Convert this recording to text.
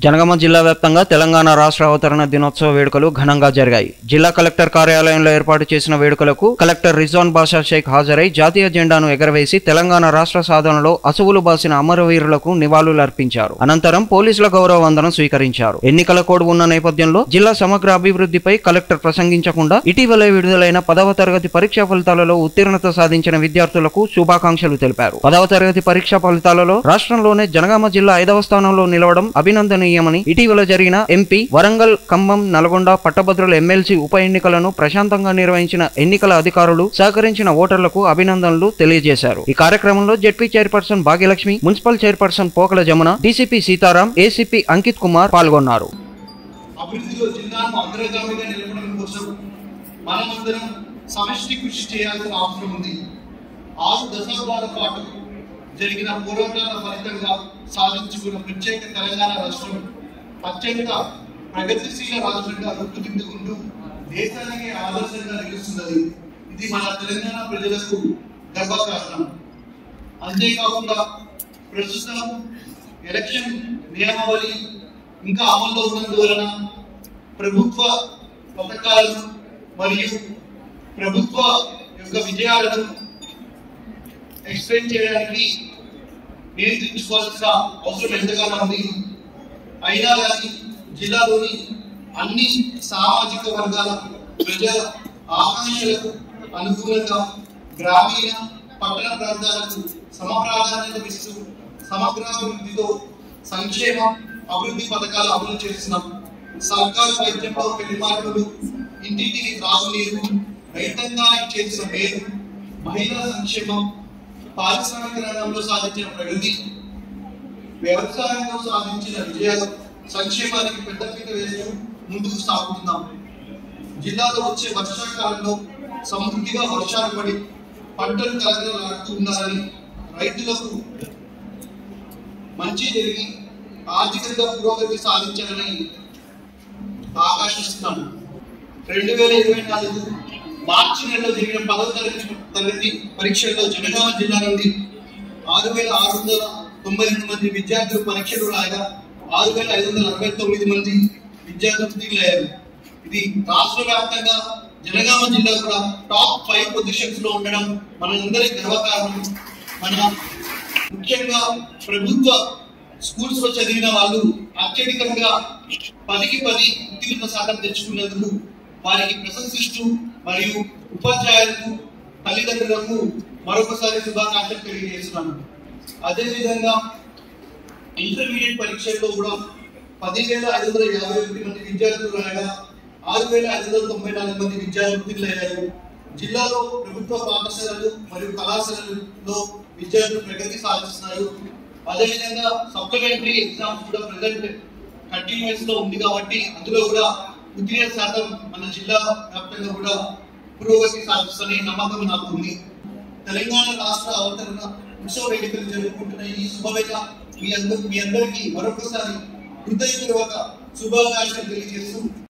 జనగామ జిల్లా వ్యాప్తంగా తెలంగాణ రాష్ట్ర అవతరణ దినోత్సవ వేడుకలు ఘనంగా జరిగాయి జిల్లా కలెక్టర్ కార్యాలయంలో ఏర్పాటు చేసిన వేడుకలకు కలెక్టర్ రిజ్వాన్ బాషా షేక్ హాజరై జాతీయ జెండాను ఎగరవేసి తెలంగాణ రాష్ట్ర సాధనలో అసువులు బాసిన అమరవీరులకు నివాళులర్పించారు అనంతరం పోలీసుల గౌరవ వందనం స్వీకరించారు ఎన్నికల కోడ్ ఉన్న నేపథ్యంలో జిల్లా సమగ్ర అభివృద్ధిపై కలెక్టర్ ప్రసంగించకుండా ఇటీవలే విడుదలైన పదవ తరగతి పరీక్షా ఫలితాలలో ఉత్తీర్ణత సాధించిన విద్యార్థులకు శుభాకాంక్షలు తెలిపారు పదవ తరగతి పరీక్షా ఫలితాలలో రాష్ట్రంలోనే జనగామ జిల్లా ఐదవ స్థానంలో నిలవడం అభినందనీయమని ఇటీవల జరిగిన ఎంపీ వరంగల్ ఖమ్మం నల్గొండ పట్టభద్రుల ఎమ్మెల్సీ ఉప ఎన్నికలను ప్రశాంతంగా నిర్వహించిన ఎన్నికల అధికారులు సహకరించిన ఓటర్లకు అభినందనలు తెలియజేశారు ఈ కార్యక్రమంలో ZP chairperson Bhagyalakshmi municipal chairperson Pokala Jamuna DCP Seetharam ACP Ankit Kumar పాల్గొన్నారు అభివృద్ధిలో జిల్లాను అగ్రగామిగా నిలపడం కోసం మనమందరం సమష్టి కృషి చేయాల్సిన అవసరం ఉంది ఆరు దశాబ్దాల పాటు జరిగిన పోరాటాల ఫలితంగా సాధించుకున్న ప్రత్యేక తెలంగాణ రాష్ట్రం అత్యంత ప్రగతిశీల రాష్ట్రంగా రూపుదిద్దుకుంటూ దేశానికి ఆదర్శంగా నిలుస్తున్నది ఇది మన తెలంగాణ ప్రజలకు గర్వకారణం అంతేకాకుండా ప్రస్తుతం ఎలక్షన్ నియమావళి ఇంకా అమల్లో ఉన్నందువలన ప్రభుత్వ పథకాలను మరియు ప్రభుత్వ యొక్క విజయాలను ఎక్స్ప్లెయిన్ చేయడానికి నియంత్రించుకోవాల్సిన అవసరం ఎంతగానో ఉంది అయినా కానీ జిల్లాలోని అన్ని సామాజిక వర్గాల ప్రజల ఆకాంక్షలకు అనుగుణంగా గ్రామీణ పట్టణ ప్రాంతాలకు సమప్రాధాన్యత ఇస్తూ సమగ్రాభివృద్ధితో సంక్షేమ అభివృద్ధి పథకాలు అమలు చేస్తున్నాం సర్కారు వైద్యంలో పెళ్లి మార్పులు ఇంటింటికి త్రాగునీరు రైతాంగానికి చేసిన మేలు మహిళా సంక్షేమం పారిశ్రామిక రంగంలో సాధించిన ప్రగతి వ్యవసాయంలో సాధించిన విజయాలు సంక్షేమానికి పెద్దపీట వేస్తూ ముందుకు సాగుతున్నాం జిల్లాలో వచ్చే వర్షాకాలంలో సమృద్ధిగా వర్షాలు పడి పంటలు కలగలాడుతూ ఉన్నారని రైతులకు మంచి జరిగి ఆర్థికంగా పురోగతి సాధించాలని ఆకాశిస్తున్నాను రెండు వేల ఇరవై నాలుగు మార్చి నెలలో జరిగిన పదవ తరగతి తరగతి పరీక్షల్లో జనగామ జిల్లా నుండి ఆరు వేల ఆరు వందల తొంభై రెండు మంది విద్యార్థులు పరీక్షలు రాయగా ఆరు వేల ఐదు వందల అరవై తొమ్మిది మంది విద్యార్థులు ఉత్తీర్ణులయ్యారు ఇది రాష్ట్ర వ్యాప్తంగా జనగామ జిల్లా కూడా టాప్ ఫైవ్ పొజిషన్స్ లో ఉండడం మనందరి గర్వకారణం మన ముఖ్యంగా ప్రభుత్వ స్కూల్స్ లో చదివిన వాళ్ళు అత్యధికంగా పదికి పది ఉత్తీర్ణ శాతం తెచ్చుకున్నందుకు వారికి ప్రశంసిస్తూ మరియు ఉపాధ్యాయులకు తల్లిదండ్రులకు మరొకసారి శుభాకాంక్షలు తెలియజేస్తున్నాను అదేవిధంగా ఇంటర్మీడియట్ పరీక్షల్లో కూడా పదివేల ఐదు వందల యాభై ఒకటి మంది విద్యార్థులు రాయగా ఆరు వేల ఐదు వందల తొంభై నాలుగు మంది విద్యార్థులు ఉత్తీర్ణులయ్యారు జిల్లాలో ప్రభుత్వ పాఠశాలలు మరియు కళాశాలల్లో విద్యార్థులు ప్రగతి సాధిస్తున్నారు అదేవిధంగా సప్లిమెంటరీ ఎగ్జామ్స్ కూడా ప్రజెంట్ కంటిన్యూస్ లో ఉంది కాబట్టి అందులో కూడా ఉత్తీర్ణ శాతం మన జిల్లా వ్యాప్తంగా కూడా పురోగతి సాధిస్తున్న నమ్మకం నాకు ఉంది తెలంగాణ రాష్ట్ర అవతరణ ఉత్సవ వేడుకలు జరుపుకుంటున్న ఈ శుభవేళ మీ అందరూ మీ అందరికీ మరొకసారి హృదయపూర్వక శుభాకాంక్షలు తెలియజేస్తూ